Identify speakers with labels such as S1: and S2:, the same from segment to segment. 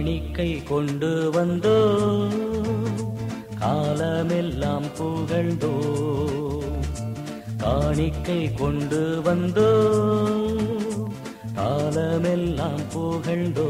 S1: காணிக்கை கொண்டு வந்தோ காலமெல்லாம் புகழ்ந்தோ காணிக்கை கொண்டு வந்தோ காலமெல்லாம் புகழ்ந்தோ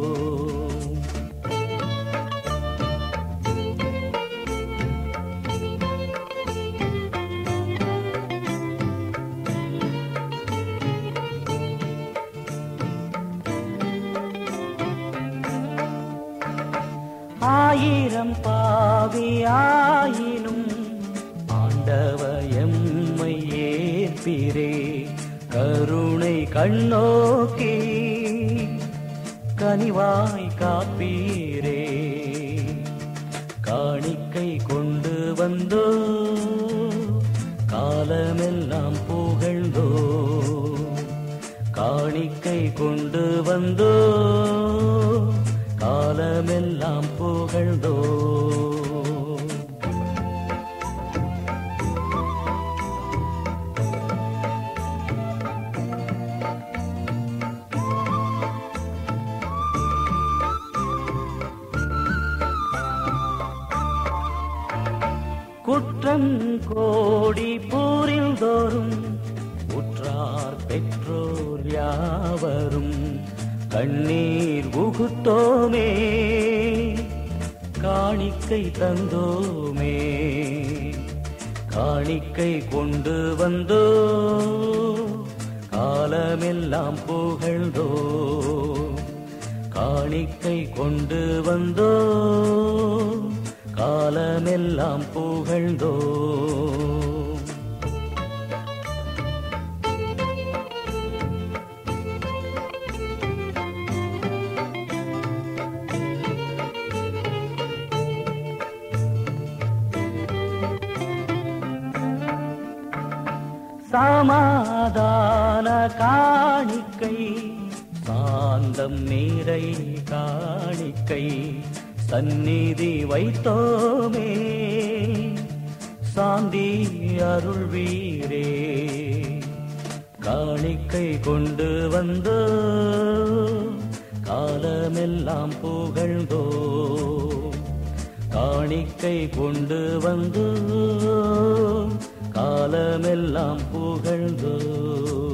S1: ஆயிரம் பாவியாயினும் ஆண்டவ எம்மை ஏற்பிரே கருணை கண்ணோக்கி கனிவாய் காப்பீரே காணிக்கை கொண்டு வந்தோ காலமெல்லாம் புகழ்ந்தோ காணிக்கை கொண்டு வந்தோ காலமெல்லாம் புகழ்ந்தோ குற்றம் கோடி பூரில் தோறும் உற்றார் பெற்றோர் யாவரும் கண்ணீர் உகுத்தோமே காணிக்கை தந்தோமே காணிக்கை கொண்டு வந்தோ காலமெல்லாம் புகழ்ந்தோ காணிக்கை கொண்டு வந்தோ காலமெல்லாம் புகழ்ந்தோ சமாதான காணிக்கை சாந்தம் நீரை காணிக்கை சந்நிதி வைத்தோமே சாந்தி அருள்வீரே காணிக்கை கொண்டு வந்தோ காலமெல்லாம் புகழ்ந்தோ காணிக்கை கொண்டு வந்து காலமெல்லாம் புகழ்ந்தோ